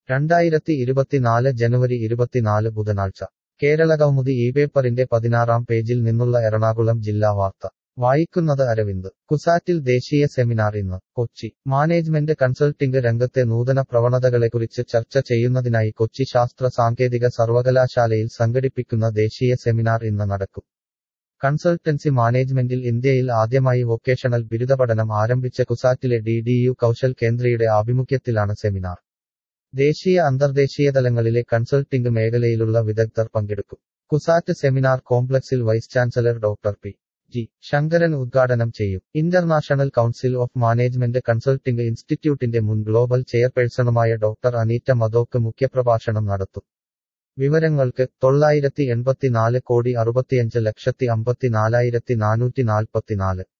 രണ്ടായിരത്തി ഇരുപത്തിനാല് ജനുവരി ഇരുപത്തിനാല് ബുധനാഴ്ച കേരള കൗമുദി ഈ പേപ്പറിന്റെ പതിനാറാം പേജിൽ നിന്നുള്ള എറണാകുളം ജില്ലാ വാർത്ത വായിക്കുന്നത് അരവിന്ദ് കുസാറ്റിൽ ദേശീയ സെമിനാർ ഇന്ന് കൊച്ചി മാനേജ്മെന്റ് കൺസൾട്ടിംഗ് രംഗത്തെ നൂതന പ്രവണതകളെക്കുറിച്ച് ചർച്ച ചെയ്യുന്നതിനായി കൊച്ചി ശാസ്ത്ര സാങ്കേതിക സർവകലാശാലയിൽ സംഘടിപ്പിക്കുന്ന ദേശീയ സെമിനാർ ഇന്ന് നടക്കും കൺസൾട്ടൻസി മാനേജ്മെന്റിൽ ഇന്ത്യയിൽ ആദ്യമായി വൊക്കേഷണൽ ബിരുദപഠനം ആരംഭിച്ച കുസാറ്റിലെ ഡി ഡി യു കൗശൽ കേന്ദ്രയുടെ ആഭിമുഖ്യത്തിലാണ് സെമിനാർ ദേശീയ അന്തർദേശീയ തലങ്ങളിലെ കൺസൾട്ടിംഗ് മേഖലയിലുള്ള വിദഗ്ധർ പങ്കെടുക്കും കുസാറ്റ് സെമിനാർ കോംപ്ലക്സിൽ vice chancellor doctor P G Sankaran ഉദ്ഘാടനം ചെയ്യും international council of management consulting ഇൻസ്റ്റിറ്റ്യൂട്ടിന്റെ മുൻ ഗ്ലോബൽ ചെയർപേഴ്സണുമായ ഡോക്ടർ അനീറ്റ മദോക്ക് മുഖ്യപ്രഭാഷണം നടത്തും വിവരങ്ങൾക്ക് തൊള്ളായിരത്തി എൺപത്തിനാല് കോടി അറുപത്തിയഞ്ച് ലക്ഷത്തി അമ്പത്തിനാലായിരത്തി നാനൂറ്റി നാൽപ്പത്തിനാല്